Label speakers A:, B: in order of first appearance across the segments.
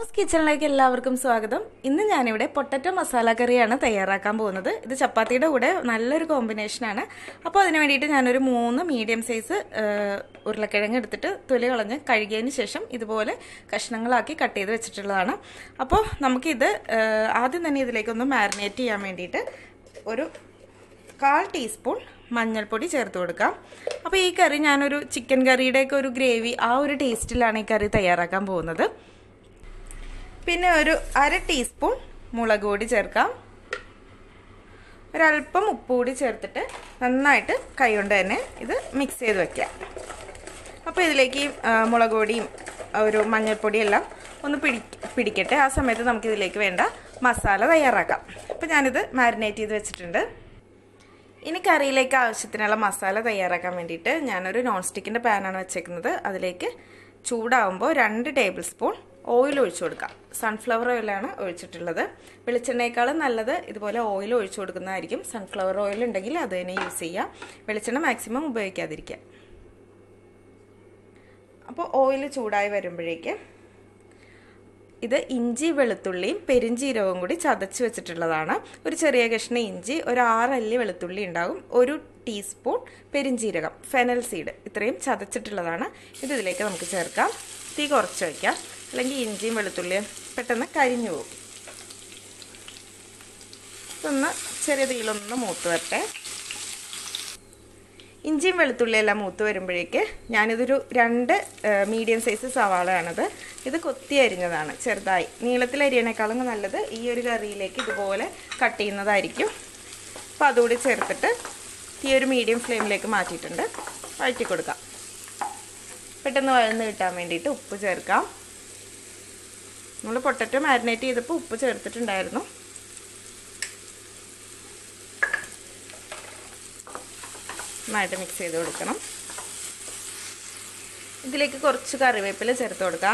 A: rose കിച്ചണിലേക്ക് എല്ലാവർക്കും സ്വാഗതം ഇന്ന് ഞാനിവിടെ പൊട്ടറ്റോ മസാല കറിയാണ് തയ്യാറാക്കാൻ പോകുന്നത് ഇത് ചപ്പാത്തിയുടെ കൂടെ നല്ലൊരു കോമ്പിനേഷനാണ് അപ്പോൾ അതിന് വേണ്ടിയിട്ട് ഞാനൊരു മൂന്ന് മീഡിയം സൈസ് ഉരുളക്കിഴങ്ങ് എടുത്തിട്ട് തൊലി കളഞ്ഞ് കഴുകിയതിന് ശേഷം ഇതുപോലെ കഷ്ണങ്ങളാക്കി കട്ട് ചെയ്ത് വെച്ചിട്ടുള്ളതാണ് അപ്പോൾ നമുക്കിത് ഏഹ്, ആദ്യം തന്നെ ഇതിലേക്കൊന്ന് മാരിനേറ്റ് ചെയ്യാൻ വേണ്ടിയിട്ട് ഒരു കാൽ ടീസ്പൂൺ മഞ്ഞൾപ്പൊടി ചേർത്ത് കൊടുക്കാം അപ്പോൾ ഈ കറി ഞാനൊരു ചിക്കൻ കറിയുടെയൊക്കെ ഒരു ഗ്രേവി ആ ഒരു ടേസ്റ്റിലാണ് ഈ കറി തയ്യാറാക്കാൻ പോകുന്നത് പിന്നെ ഒരു അര ടീസ്പൂൺ മുളക് പൊടി ചേർക്കാം ഒരല്പം ഉപ്പ് കൂടി ചേർത്തിട്ട് നന്നായിട്ട് കൈ കൊണ്ട് തന്നെ ഇത് മിക്സ് ചെയ്ത് വെക്കാം അപ്പോൾ ഇതിലേക്ക് ഈ, ആ, മുളക് പൊടിയും ആ, ഒരു മഞ്ഞൾപ്പൊടിയും എല്ലാം ഒന്ന് പിടി പിടിക്കട്ടെ ആ സമയത്ത് നമുക്കിതിലേക്ക് വേണ്ട മസാല തയ്യാറാക്കാം അപ്പോൾ ഞാനിത് മാരിനേറ്റ് ചെയ്ത് വെച്ചിട്ടുണ്ട് ഇനി കറിയിലേക്ക് ആവശ്യത്തിനുള്ള മസാല തയ്യാറാക്കാൻ വേണ്ടിയിട്ട് ഞാനൊരു നോൺ സ്റ്റിക്കിൻ്റെ പാനാണ് വെച്ചേക്കുന്നത് അതിലേക്ക് ചൂടാവുമ്പോൾ രണ്ട് ടേബിൾ സ്പൂൺ ഓയിൽ ഒഴിച്ചു കൊടുക്കാം സൺഫ്ലവർ ഓയിലാണ് ഒഴിച്ചിട്ടുള്ളത് വെളിച്ചെണ്ണയേക്കാളും നല്ലത് ഇതുപോലെ ഓയിൽ ഒഴിച്ചു കൊടുക്കുന്നതായിരിക്കും സൺഫ്ലവർ ഓയിൽ ഉണ്ടെങ്കിൽ അത് തന്നെ യൂസ് ചെയ്യാം വെളിച്ചെണ്ണ മാക്സിമം ഉപയോഗിക്കാതിരിക്കുക അപ്പോൾ ഓയിൽ ചൂടായി വരുമ്പോഴേക്ക് ഇത് ഇഞ്ചി വെളുത്തുള്ളിയും പെരിഞ്ചീരകവും കൂടി ചതച്ച് വെച്ചിട്ടുള്ളതാണ് ഒരു ചെറിയ കഷ്ണം ഇഞ്ചി ഒരു ആറല്ലി വെളുത്തുള്ളി ഉണ്ടാകും ഒരു ടീസ്പൂൺ പെരിഞ്ചീരകം ഫെനൽ സീഡ് ഇത്രയും ചതച്ചിട്ടുള്ളതാണ് ഇത് ഇതിലേക്ക് നമുക്ക് ചേർക്കാം തീ കുറച്ച് വയ്ക്കാം അല്ലെങ്കിൽ ഇഞ്ചിയും വെളുത്തുള്ളിയും പെട്ടെന്ന് കരിഞ്ഞു പോകും ഇതൊന്ന് ചെറിയ തീയിലൊന്ന് മൂത്ത് വരട്ടെ ഇഞ്ചിയും വെളുത്തുള്ളിയെല്ലാം മൂത്ത് വരുമ്പോഴേക്ക് ഞാനിതൊരു രണ്ട് മീഡിയം സൈസ് സവാളയാണത് ഇത് കൊത്തി അരിഞ്ഞതാണ് ചെറുതായി നീളത്തിൽ അരിയണേക്കാളും നല്ലത് ഈ ഒരു കറിയിലേക്ക് ഇതുപോലെ കട്ട് ചെയ്യുന്നതായിരിക്കും അപ്പോൾ അതുകൂടി ചേർത്തിട്ട് ഈ ഒരു മീഡിയം ഫ്ലെയിമിലേക്ക് മാറ്റിയിട്ടുണ്ട് വഴറ്റി കൊടുക്കാം പെട്ടെന്ന് വഴന്ന് കിട്ടാൻ വേണ്ടിയിട്ട് ഉപ്പ് ചേർക്കാം നമ്മൾ പൊട്ടറ്റോ മാരിനേറ്റ് ചെയ്തപ്പോൾ ഉപ്പ് ചേർത്തിട്ടുണ്ടായിരുന്നു നന്നായിട്ട് മിക്സ് ചെയ്ത് കൊടുക്കണം ഇതിലേക്ക് കുറച്ച് കറിവേപ്പില ചേർത്ത് കൊടുക്കാം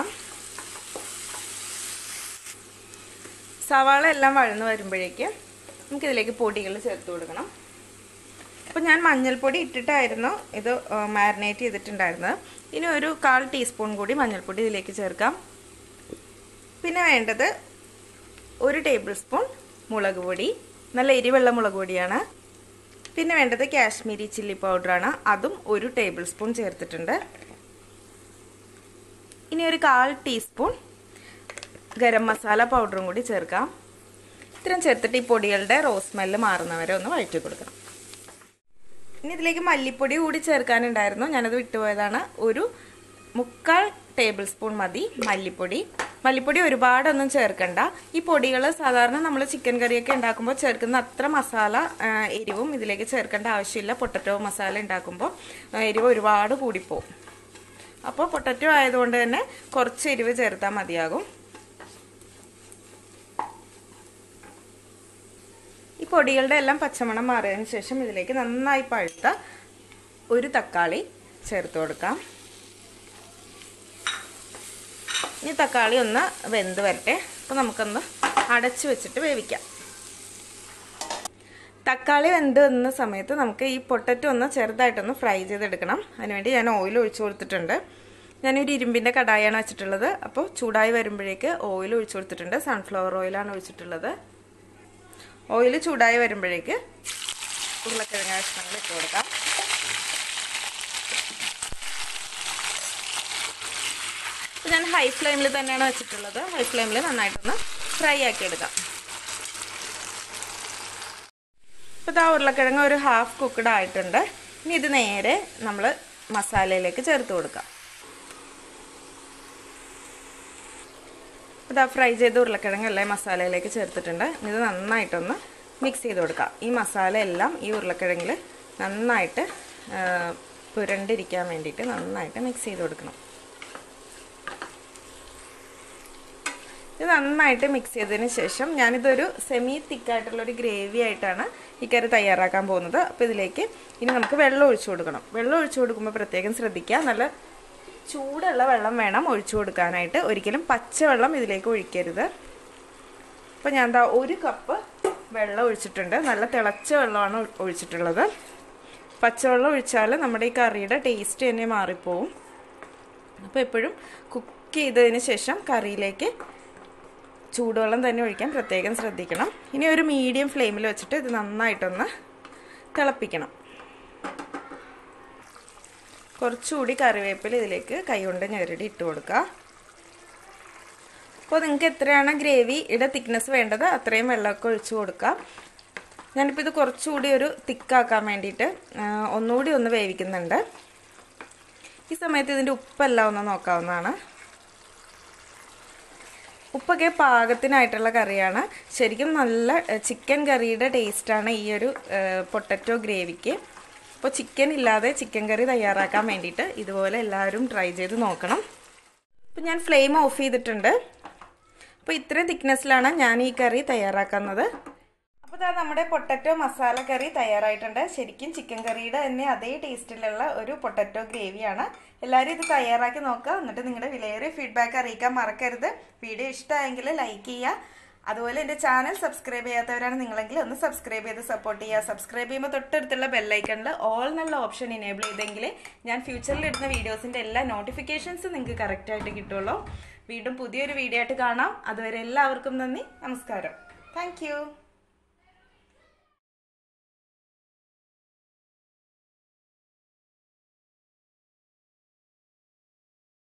A: സവാള എല്ലാം വഴന്ന് വരുമ്പോഴേക്ക് നമുക്കിതിലേക്ക് പൊടികൾ ചേർത്ത് കൊടുക്കണം അപ്പോൾ ഞാൻ മഞ്ഞൾപ്പൊടി ഇട്ടിട്ടായിരുന്നു ഇത് മാരിനേറ്റ് ചെയ്തിട്ടുണ്ടായിരുന്നത് ഇനി ഒരു കാൽ ടീസ്പൂൺ കൂടി മഞ്ഞൾപ്പൊടി ഇതിലേക്ക് ചേർക്കാം പിന്നെ വേണ്ടത് ഒരു ടേബിൾ സ്പൂൺ മുളക് പൊടി നല്ല എരിവെള്ള മുളക് പൊടിയാണ് പിന്നെ വേണ്ടത് കാശ്മീരി ചില്ലി പൗഡറാണ് അതും ഒരു ടേബിൾ സ്പൂൺ ചേർത്തിട്ടുണ്ട് ഇനി ഒരു കാൽ ടീസ്പൂൺ ഗരം മസാല പൗഡറും കൂടി ചേർക്കാം ഇത്രയും ചേർത്തിട്ട് ഈ പൊടികളുടെ റോസ് സ്മെല്ല് മാറുന്നവരെ ഒന്ന് വഴറ്റി കൊടുക്കണം ഇനി ഇതിലേക്ക് മല്ലിപ്പൊടി കൂടി ചേർക്കാനുണ്ടായിരുന്നു ഞാനത് വിട്ടുപോയതാണ് ഒരു മുക്കാൽ ടേബിൾ സ്പൂൺ മതി മല്ലിപ്പൊടി മല്ലിപ്പൊടി ഒരുപാടൊന്നും ചേർക്കണ്ട ഈ പൊടികൾ സാധാരണ നമ്മൾ ചിക്കൻ കറിയൊക്കെ ഉണ്ടാക്കുമ്പോൾ ചേർക്കുന്ന അത്ര മസാല ആ, എരിവും ഇതിലേക്ക് ചേർക്കേണ്ട ആവശ്യമില്ല പൊട്ടറ്റോ മസാല ഉണ്ടാക്കുമ്പോൾ ആ, എരിവ് ഒരുപാട് കൂടിപ്പോവും അപ്പോൾ പൊട്ടറ്റോ ആയതുകൊണ്ട് തന്നെ കുറച്ച് എരിവ് ചേർത്താൽ മതിയാകും ഈ പൊടികളുടെ എല്ലാം പച്ചമണം മാറിയതിന് ശേഷം ഇതിലേക്ക് നന്നായി പഴുത്ത ഒരു തക്കാളി ചേർത്ത് കൊടുക്കാം ഇനി തക്കാളി ഒന്ന് വെന്ത് വരട്ടെ അപ്പോൾ നമുക്കൊന്ന് അടച്ചു വെച്ചിട്ട് വേവിക്കാം തക്കാളി വെന്ത് വന്ന സമയത്ത് നമുക്ക് ഈ പൊട്ടറ്റോ ഒന്ന് ചെറുതായിട്ടൊന്ന് ഫ്രൈ ചെയ്തെടുക്കണം അതിനുവേണ്ടി ഞാൻ ഓയിൽ ഒഴിച്ചു കൊടുത്തിട്ടുണ്ട് ഞാനൊരു ഇരുമ്പിൻ്റെ കടായാണ് വെച്ചിട്ടുള്ളത് അപ്പോൾ ചൂടായി വരുമ്പോഴേക്ക് ഓയിൽ ഒഴിച്ചു കൊടുത്തിട്ടുണ്ട് സൺഫ്ലവർ ഓയിലാണ് ഒഴിച്ചിട്ടുള്ളത് ഓയിൽ ചൂടായി വരുമ്പോഴേക്ക് ഉരുളക്കിഴങ്ങ കഷ്ണങ്ങൾ ഇട്ട് കൊടുക്കാം അപ്പോൾ ഞാൻ ഹൈ ഫ്ലെയിമിൽ തന്നെയാണ് വെച്ചിട്ടുള്ളത് ഹൈ ഫ്ലെയിമിൽ നന്നായിട്ടൊന്ന് ഫ്രൈ ആക്കി എടുക്കാം ഇപ്പോൾ ഇതാ ഉരുളക്കിഴങ്ങ് ഒരു ഹാഫ് കുക്കഡ് ആയിട്ടുണ്ട് ഇനി ഇത് നേരെ നമ്മൾ മസാലയിലേക്ക് ചേർത്ത് കൊടുക്കാം ഇതാ ഫ്രൈ ചെയ്ത ഉരുളക്കിഴങ്ങ് എല്ലാം മസാലയിലേക്ക് ചേർത്തിട്ടുണ്ട് ഇത് നന്നായിട്ടൊന്ന് മിക്സ് ചെയ്ത് കൊടുക്കാം ഈ മസാല എല്ലാം ഈ ഉരുളക്കിഴങ്ങിൽ നന്നായിട്ട് ആ, പുരണ്ടിരിക്കാൻ വേണ്ടിയിട്ട് നന്നായിട്ട് മിക്സ് ചെയ്ത് കൊടുക്കണം ഇത് നന്നായിട്ട് മിക്സ് ചെയ്തതിന് ശേഷം ഞാനിതൊരു സെമി തിക്കായിട്ടുള്ളൊരു ഗ്രേവി ആയിട്ടാണ് ഈ കറി തയ്യാറാക്കാൻ പോകുന്നത് അപ്പോൾ ഇതിലേക്ക് ഇനി നമുക്ക് വെള്ളം ഒഴിച്ചു കൊടുക്കണം വെള്ളം ഒഴിച്ചു കൊടുക്കുമ്പോൾ പ്രത്യേകം ശ്രദ്ധിക്കുക നല്ല ചൂടുള്ള വെള്ളം വേണം ഒഴിച്ചു കൊടുക്കാനായിട്ട് ഒരിക്കലും പച്ചവെള്ളം ഇതിലേക്ക് ഒഴിക്കരുത് അപ്പോൾ ഞാൻ എന്താ ഒരു കപ്പ് വെള്ളം ഒഴിച്ചിട്ടുണ്ട് നല്ല തിളച്ച വെള്ളമാണ് ഒഴിച്ചിട്ടുള്ളത് പച്ചവെള്ളം ഒഴിച്ചാൽ നമ്മുടെ ഈ കറിയുടെ ടേസ്റ്റ് തന്നെ മാറിപ്പോവും അപ്പോൾ എപ്പോഴും കുക്ക് ചെയ്തതിന് ശേഷം കറിയിലേക്ക് ചൂടുവെള്ളം തന്നെ ഒഴിക്കാൻ പ്രത്യേകം ശ്രദ്ധിക്കണം ഇനി ഒരു മീഡിയം ഫ്ലെയിമിൽ വെച്ചിട്ട് ഇത് നന്നായിട്ടൊന്ന് തിളപ്പിക്കണം കുറച്ചുകൂടി കറിവേപ്പില ഇതിലേക്ക് കൈകൊണ്ട് ഞെരടി ഇട്ട് കൊടുക്കുക അപ്പോൾ നിങ്ങൾക്ക് എത്രയാണ് ഗ്രേവിയുടെ തിക്നെസ് വേണ്ടത് അത്രയും വെള്ളമൊക്കെ ഒഴിച്ചു കൊടുക്കുക ഞാനിപ്പോൾ ഇത് കുറച്ചുകൂടി ഒരു തിക്കാക്കാൻ വേണ്ടിയിട്ട് ഒന്നുകൂടി ഒന്ന് വേവിക്കുന്നുണ്ട് ഈ സമയത്ത് ഇതിൻ്റെ ഉപ്പെല്ലാം ഒന്ന് നോക്കാവുന്നതാണ് ഉപ്പൊക്കെ പാകത്തിനായിട്ടുള്ള കറിയാണ് ശരിക്കും നല്ല ചിക്കൻ കറിയുടെ ടേസ്റ്റാണ് ഈ ഒരു പൊട്ടറ്റോ ഗ്രേവിക്ക് അപ്പോൾ ചിക്കൻ ഇല്ലാതെ ചിക്കൻ കറി തയ്യാറാക്കാൻ വേണ്ടിയിട്ട് ഇതുപോലെ എല്ലാവരും ട്രൈ ചെയ്ത് നോക്കണം അപ്പോൾ ഞാൻ ഫ്ലെയിം ഓഫ് ചെയ്തിട്ടുണ്ട് അപ്പോൾ ഇത്രയും തിക്നെസ്സിലാണ് ഞാൻ ഈ കറി തയ്യാറാക്കുന്നത് അപ്പോൾ ഇതാ നമ്മുടെ പൊട്ടറ്റോ മസാല കറി തയ്യാറായിട്ടുണ്ട് ശരിക്കും ചിക്കൻ കറിയുടെ തന്നെ അതേ ടേസ്റ്റിലുള്ള ഒരു പൊട്ടറ്റോ ഗ്രേവിയാണ് എല്ലാവരും ഇത് തയ്യാറാക്കി നോക്കുക എന്നിട്ട് നിങ്ങളുടെ വിലയേറിയ ഫീഡ്ബാക്ക് അറിയിക്കാൻ മറക്കരുത് വീഡിയോ ഇഷ്ടമായെങ്കിൽ ലൈക്ക് ചെയ്യുക അതുപോലെ എൻ്റെ ചാനൽ സബ്സ്ക്രൈബ് ചെയ്യാത്തവരാണ് നിങ്ങളെങ്കിൽ ഒന്ന് സബ്സ്ക്രൈബ് ചെയ്ത് സപ്പോർട്ട് ചെയ്യുക സബ്സ്ക്രൈബ് ചെയ്യുമ്പോൾ തൊട്ടടുത്തുള്ള ബെല്ലൈക്കണിൽ ഓൾ എന്നുള്ള ഓപ്ഷൻ ഇനേബിൾ ചെയ്തെങ്കിൽ ഞാൻ ഫ്യൂച്ചറിൽ ഇടുന്ന വീഡിയോസിൻ്റെ എല്ലാ നോട്ടിഫിക്കേഷൻസും നിങ്ങൾക്ക് കറക്റ്റായിട്ട് കിട്ടുള്ളൂ വീണ്ടും പുതിയൊരു വീഡിയോ ആയിട്ട് കാണാം അതുവരെ എല്ലാവർക്കും നന്ദി നമസ്കാരം താങ്ക്